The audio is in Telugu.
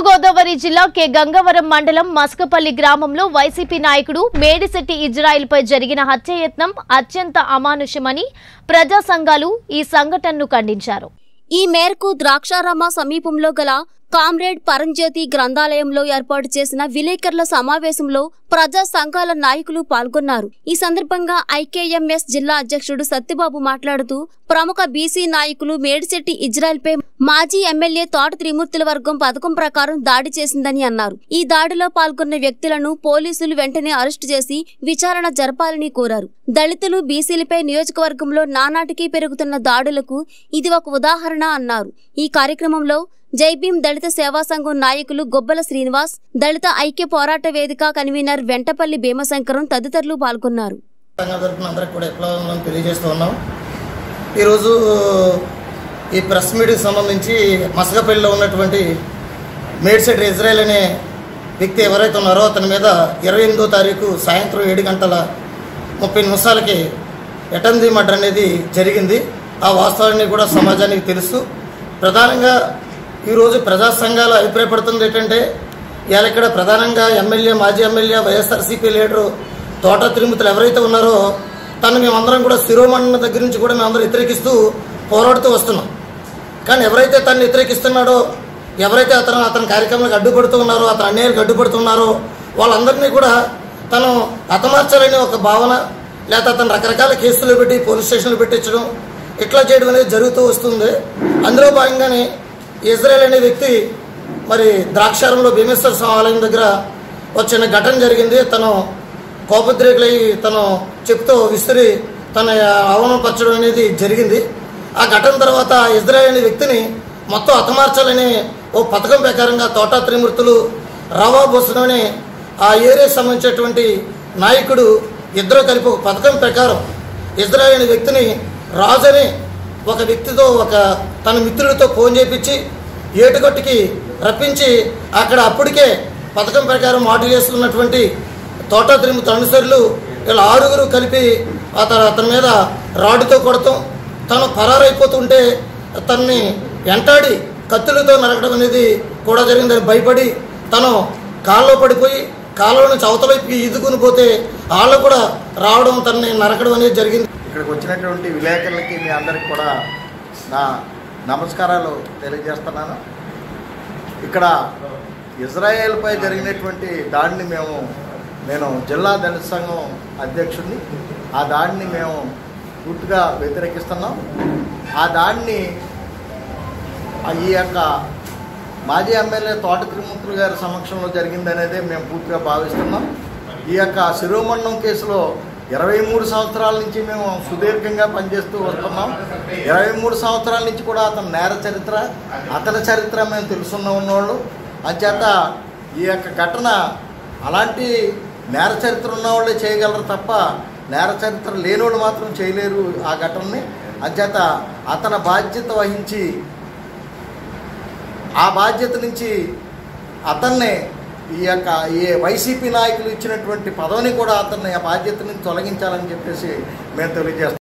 తూర్పుగోదావరి జిల్లా కె గంగవరం మండలం మస్కపల్లి గ్రామంలో వైసీపీ నాయకుడు మేడిశెట్టి ఇజ్రాయిల్పై జరిగిన హత్యయత్నం అత్యంత అమానుషమని ప్రజా సంఘాలు ఈ సంఘటనను ఖండించారు ఈ మేరకు ద్రాక్షారామ సమీపంలో గల కామ్రేడ్ పరంజ్యోతి గ్రంథాలయంలో ఏర్పాటు చేసిన విలేకరుల సమావేశంలో ప్రజా సంఘాల నాయకులు పాల్గొన్నారు ఈ సందర్భంగా ఐకేఎంఎస్ జిల్లా అధ్యక్షుడు సత్యబాబు మాట్లాడుతూ ప్రముఖ బీసీ నాయకులు మేడిశెట్టి ఇజ్రాయెల్పై మాజీ ఎమ్మెల్యే తోట త్రిమూర్తుల వర్గం పథకం ప్రకారం దాడి చేసిందని అన్నారు ఈ దాడిలో పాల్గొన్న వ్యక్తులను పోలీసులు వెంటనే అరెస్టు చేసి విచారణ జరపాలని కోరారు దళితులు బీసీలపై నియోజకవర్గంలో నానాటికి పెరుగుతున్న దాడులకు ఇది ఒక ఉదాహరణ అన్నారు ఈ కార్యక్రమంలో జైభీం దళిత సేవా సంఘం నాయకులు గొబ్బల శ్రీనివాస్ దళిత ఐక్య పోరాట వేదిక కన్వీనర్ వెంటపల్లి భీమశంకరం తదితరులు పాల్గొన్నారు సంఘం తరపున అందరికి కూడా విప్లవం తెలియజేస్తూ ఉన్నాం ఈరోజు ఈ ప్రెస్ మీట్కి సంబంధించి మసకపల్లిలో ఉన్నటువంటి మేడ్సెట్ ఇజ్రాయెల్ అనే వ్యక్తి ఎవరైతే ఉన్నారో అతని మీద ఇరవై ఎనిమిదో తారీఖు సాయంత్రం ఏడు గంటల ముప్పై నిమిషాలకి ఎటంది మర్డర్ అనేది జరిగింది ఆ వాస్తవాన్ని కూడా సమాజానికి తెలుసు ప్రధానంగా ఈరోజు ప్రజా సంఘాలు అభిప్రాయపడుతుంది ఏంటంటే ఇవాళ ఇక్కడ ప్రధానంగా ఎమ్మెల్యే మాజీ ఎమ్మెల్యే వైఎస్ఆర్సీపీ లీడరు తోట తిరుమతులు ఎవరైతే ఉన్నారో తను మేమందరం కూడా శిరోమణి దగ్గర నుంచి కూడా మేమందరం వ్యతిరేకిస్తూ పోరాడుతూ వస్తున్నాం కానీ ఎవరైతే తను వ్యతిరేకిస్తున్నాడో ఎవరైతే అతను అతని కార్యక్రమాలకు అడ్డుపడుతూ ఉన్నారో అతని అన్యాయాలకు అడ్డుపడుతున్నారో వాళ్ళందరినీ కూడా తను హతమార్చాలని ఒక భావన లేకపోతే అతను రకరకాల కేసులు పెట్టి పోలీస్ స్టేషన్లు పెట్టించడం ఇట్లా చేయడం అనేది జరుగుతూ వస్తుంది అందులో భాగంగానే ఇజ్రాయెల్ అనే వ్యక్తి మరి ద్రాక్షారంలో భీమేశ్వర స్వామి ఆలయం దగ్గర ఒక చిన్న ఘటన జరిగింది తను కోపద్రేకులై తను చెప్తూ విసిరి తన అవమానపరచడం అనేది జరిగింది ఆ ఘటన తర్వాత ఇజ్రాయెల్ అనే వ్యక్తిని మొత్తం హతమార్చాలని ఓ పథకం ప్రకారంగా తోటా త్రిమూర్తులు రవా బోసన్ అనే ఆ ఏరియాకి సంబంధించినటువంటి నాయకుడు ఇద్దరు కలిపి ఒక పథకం ప్రకారం ఇజ్రాయెల్ అనే వ్యక్తిని రాజు అని ఒక వ్యక్తితో ఒక తన మిత్రుడితో ఫోన్ చేయించి ఏటుగట్టుకి రప్పించి అక్కడ అప్పటికే పథకం ప్రకారం మాట చేసుకున్నటువంటి తోటా తిరుమతి అనుసరులు వీళ్ళ ఆరుగురు కలిపి అతను అతని మీద రాడ్డుతో కొడతాం తను పరారైపోతుంటే తనని వెంటాడి కత్తులతో నరకడం అనేది కూడా జరిగిందని భయపడి తను కాల్లో పడిపోయి కాళ్ళలో నుంచి అవతల వైపుకి ఈదుకుని పోతే వాళ్ళు కూడా రావడం తనని నరకడం అనేది జరిగింది ఇక్కడికి వచ్చినటువంటి విలేకరులకి మీ అందరికి కూడా నా నమస్కారాలు తెలియజేస్తున్నాను ఇక్కడ ఇజ్రాయేల్పై జరిగినటువంటి దాడిని మేము నేను జిల్లా దళిత సంఘం అధ్యక్షుడిని ఆ దాడిని మేము పూర్తిగా వ్యతిరేకిస్తున్నాం ఆ దాడిని ఆ ఈ యొక్క మాజీ ఎమ్మెల్యే తోట త్రిమూర్తులు గారి సమక్షంలో జరిగిందనేదే మేము పూర్తిగా భావిస్తున్నాం ఈ యొక్క శిరోమణం కేసులో ఇరవై మూడు సంవత్సరాల నుంచి మేము సుదీర్ఘంగా పనిచేస్తూ వస్తున్నాం ఇరవై మూడు సంవత్సరాల నుంచి కూడా అతని నేర చరిత్ర అతని చరిత్ర మేము తెలుసున్న ఉన్నవాళ్ళు అంచేత ఈ యొక్క ఘటన అలాంటి నేర చరిత్ర ఉన్నవాళ్ళే చేయగలరు తప్ప నేర చరిత్ర లేనివాళ్ళు మాత్రం చేయలేరు ఆ ఘటనని అంచేత అతని బాధ్యత వహించి ఆ బాధ్యత నుంచి అతన్నే ఈ యొక్క ఈ వైసీపీ నాయకులు ఇచ్చినటువంటి పదవిని కూడా అతన్ని ఆ బాధ్యత నుంచి తొలగించాలని చెప్పేసి మేము తెలియజేస్తాం